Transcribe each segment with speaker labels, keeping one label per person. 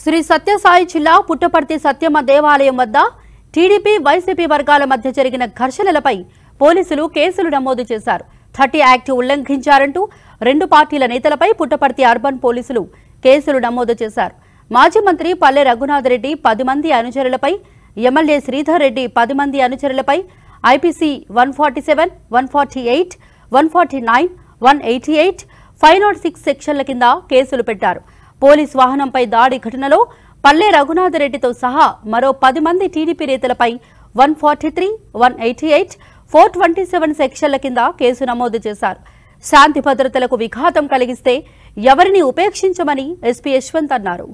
Speaker 1: శ్రీ సత్యసాయి జిల్లా పుట్టపర్తి సత్యమ్మ దేవాలయం వద్ద టీడీపీ వైసీపీ వర్గాల మధ్య జరిగిన ఘర్షణలపై పోలీసులు కేసులు నమోదు చేశారు థర్టీ యాక్ట్ ఉల్లంఘించారంటూ రెండు పార్టీల నేతలపై పుట్టపర్తి అర్బన్ పోలీసులు కేసులు నమోదు చేశారు మాజీ మంత్రి పల్లె రఘునాథరెడ్డి పది మంది అనుచరులపై ఎమ్మెల్యే శ్రీధర్ రెడ్డి పది మంది అనుచరులపై IPC one forty seven one forty eight one forty nine one eighty eight five nought six సెక్షన్ల కింద కేసులు పెట్టారు పోలీస్ వాహనంపై దాడి ఘటనలో పల్లె రఘునాథరెడ్డితో సహా మరో పది మంది టీడీపీ నేతలపై one forty three one eighty eight four twenty seven సెక్షన్ల కింద కేసు నమోదు చేశారు శాంతి భద్రతలకు విఘాతం కలిగిస్తే ఎవరిని ఉపేక్షించమని ఎస్పీ యశ్వంత్ అన్నారు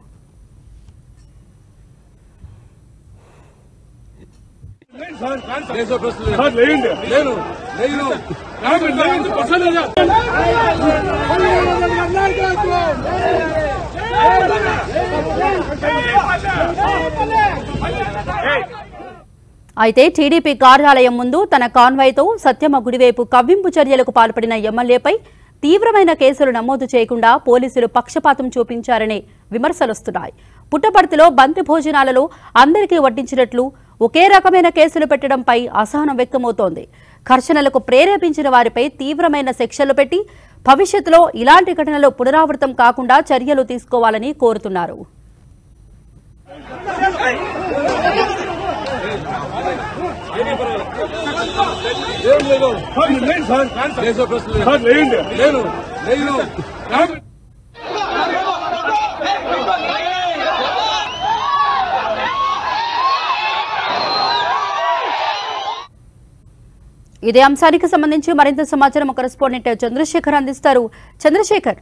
Speaker 2: సార్ లేండి లేను లేను లేను పర్సనల్ గా
Speaker 1: అయితే టీడీపీ కార్యాలయం ముందు తన కాన్వాయ్తో సత్యమ్మ గుడివైపు కవ్వింపు చర్యలకు పాల్పడిన ఎమ్మెల్యేపై తీవ్రమైన కేసులు నమోదు చేయకుండా పోలీసులు పక్షపాతం చూపించారనే విమర్శలొస్తున్నాయి పుట్టపర్తిలో బంతి భోజనాలలో అందరికీ వడ్డించినట్లు ఒకే రకమైన కేసులు పెట్టడంపై అసహనం వ్యక్తమవుతోంది ఘర్షణలకు ప్రేరేపించిన వారిపై తీవ్రమైన శిక్షలు పెట్టి భవిష్యత్తులో ఇలాంటి ఘటనలు పునరావృతం కాకుండా చర్యలు తీసుకోవాలని కోరుతున్నారు
Speaker 2: ఏం లేదు సార్ లేండి సార్ దేశ ప్రశ్న సార్ లేండి లేను లేను
Speaker 1: ఇదే అంశానికి సంబంధించి మరింత సమాచారం ఒక రెస్పాండెంట్ చంద్రశేఖర్ అందిస్తారు చంద్రశేఖర్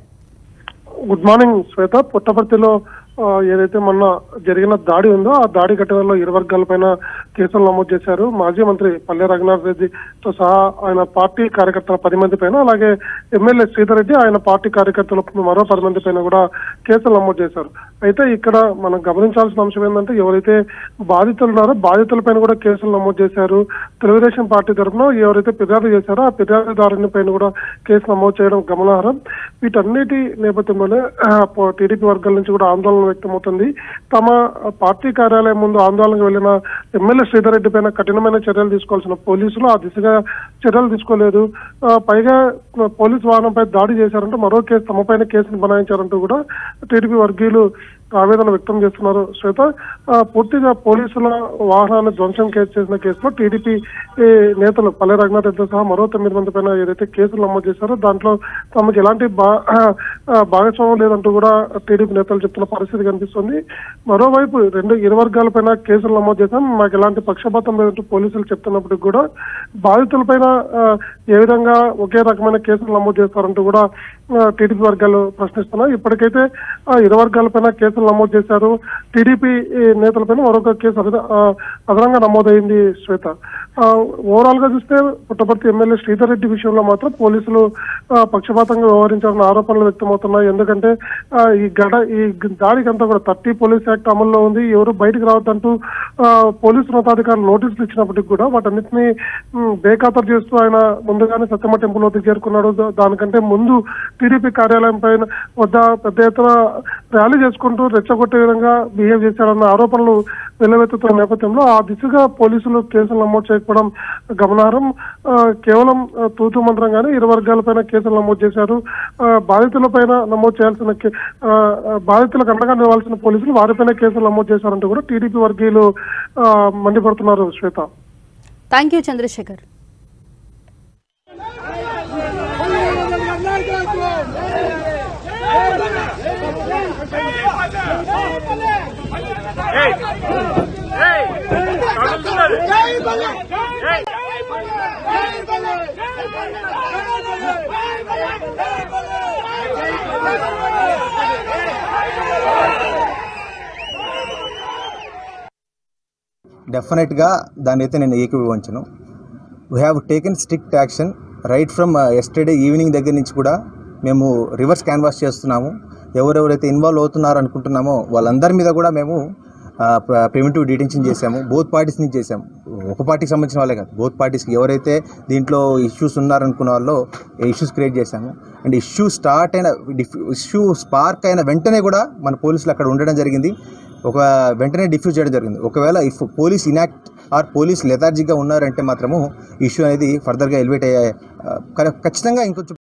Speaker 3: గుడ్ మార్నింగ్ శ్వేత పుట్టపర్తిలో ఆ, ఏదైతే మొన్న జరిగిన దాడి ఉందో ఆ దాడి ఘటనలో ఇరు వర్గాలపైన కేసులు నమోదు చేశారు మాజీ మంత్రి పల్లె రఘునాథ్ రెడ్డితో సహా ఆయన పార్టీ కార్యకర్తల పది మంది పైన అలాగే ఎమ్మెల్యే శ్రీధర్ రెడ్డి ఆయన పార్టీ కార్యకర్తల మరో పది మంది పైన కూడా కేసులు నమోదు చేశారు అయితే ఇక్కడ మనం గమనించాల్సిన అంశం ఏంటంటే ఎవరైతే బాధితులు ఉన్నారో బాధితులపైన కూడా కేసులు నమోదు చేశారు తెలుగుదేశం పార్టీ తరఫున ఎవరైతే ఫిర్యాదు చేశారో ఆ ఫిర్యాదుదారుని పైన కూడా కేసు నమోదు చేయడం గమనార్హం వీటన్నిటి నేపథ్యంలోనే టీడీపీ వర్గాల నుంచి కూడా ఆందోళన వ్యక్తమవుతుంది తమ పార్టీ కార్యాలయం ముందు ఆందోళనకు వెళ్లిన ఎమ్మెల్యే శ్రీధర్ రెడ్డి పైన కఠినమైన చర్యలు తీసుకోవాల్సిన పోలీసులు ఆ దిశగా చర్యలు తీసుకోలేదు ఆ, పైగా పోలీసు వాహనంపై దాడి చేశారంటూ మరో కేసు తమపైన కేసును బనాయించారంటూ కూడా టీడీపీ వర్గీయులు ఆవేదన వ్యక్తం చేస్తున్నారు శ్వేత ఆ, పూర్తిగా పోలీసుల వాహనాన్ని ధ్వంసం కేసు చేసిన కేసులో టీడీపీ ఈ, నేతలు పల్లె రఘునాథ్ రెడ్డితో సహా మరో తొమ్మిది మంది పైన ఏదైతే కేసులు నమోదు చేశారో దాంట్లో తమకు ఎలాంటి బా- ఆ, భాగస్వామ్యం లేదంటూ కూడా టీడీపీ నేతలు చెప్తున్న పరిస్థితి కనిపిస్తుంది మరోవైపు రెండు ఇరు వర్గాలపైన కేసులు నమోదు చేశాం మాకు ఎలాంటి పక్షపాతం లేదంటూ పోలీసులు చెప్తున్నప్పటికీ కూడా బాధితులపైన ఆ, ఏ విధంగా ఒకే రకమైన కేసులు నమోదు చేస్తారంటూ కూడా ఆ, టీడీపీ వర్గాలు ప్రశ్నిస్తున్నాయి ఇప్పటికైతే ఆ, ఇరు వర్గాలపైన కేసులు నమోదు చేశారు టీడీపీ ఈ నేతలపైన మరొక కేసు అదన- ఆ, అదనంగా నమోదైంది శ్వేత ఓవరాల్ గా చూస్తే పుట్టపర్తి ఎమ్మెల్యే శ్రీధర్ రెడ్డి విషయంలో మాత్రం పోలీసులు ఆ, పక్షపాతంగా వ్యవహరించారన్న ఆరోపణలు వ్యక్తమవుతున్నాయి ఎందుకంటే ఆ, ఈ గడ ఈ దాడికి అంతా కూడా థర్టీ పోలీస్ యాక్ట్ అమల్లో ఉంది ఎవరు బయటకు రావద్దంటూ ఆ, పోలీసు ఉన్నతాధికారులు నోటీసులు ఇచ్చినప్పటికీ కూడా వాటన్నిటిని మ్, బేఖాతరు చేస్తూ ఆయన ముందుగానే సత్యమ్మ టెంపుల్ వద్దకు చేరుకున్నాడు దా- దానికంటే ముందు టీడీపీ కార్యాలయం పైన వద్ద పెద్ద ఎత్తున ర్యాలీ చేసుకుంటూ రెచ్చగొట్టే విధంగా బిహేవ్ చేశారన్న ఆరోపణలు వెల్లువెత్తుతున్న నేపథ్యంలో ఆ దిశగా పోలీసులు కేసులు నమోదు చేయకపోవడం గమనార్హం ఆ, కేవలం ఆ, తూతు మంత్రంగానే ఇరు వర్గాలపైన కేసులు నమోదు చేశారు ఆ, బాధితులపైన నమోదు చేయాల్సిన కే- ఆ, ఆ, బాధితులకు అండగా నిలవాల్సిన పోలీసులు వారిపైన కేసులు నమోదు చేశారంటూ కూడా టీడీపీ వర్గీయులు ఆ, మండిపడుతున్నారు శ్వేత
Speaker 1: థ్యాంక్ యూ చంద్రశేఖర్
Speaker 4: డెఫినెట్గా దాన్ని అయితే నేను ఏకీభవించను we have taken strict action right from yesterday evening దగ్గర నుంచి కూడా మేము రివర్స్ క్యాన్వాస్ చేస్తున్నాము ఎవరెవరైతే ఇన్వాల్వ్ అవుతున్నారు అనుకుంటున్నామో వాళ్ళందరి మీద కూడా మేము ప్రిమిటివ్ డిటెన్షన్ చేశాము బోత్ పార్టీస్ నుంచి చేశాము ఒక పార్టీకి సంబంధించిన వాళ్ళే కాదు బోత్ పార్టీస్కి ఎవరైతే దీంట్లో ఇష్యూస్ ఉన్నారనుకున్న వాళ్ళు ఇష్యూస్ క్రియేట్ చేశాము అండ్ ఇష్యూ స్టార్ట్ అయిన ఇష్యూ స్పార్క్ అయిన వెంటనే కూడా మన పోలీసులు అక్కడ ఉండడం జరిగింది ఒక వెంటనే డిఫ్యూజ్ చేయడం జరిగింది ఒకవేళ if police inactive or police లెథార్జిక్గా ఉన్నారంటే మాత్రము ఇష్యూ అనేది ఫర్దర్గా ఎలివేట్ అయ్యే ఆ, ఖచ్చితంగా ఇంకొంచెం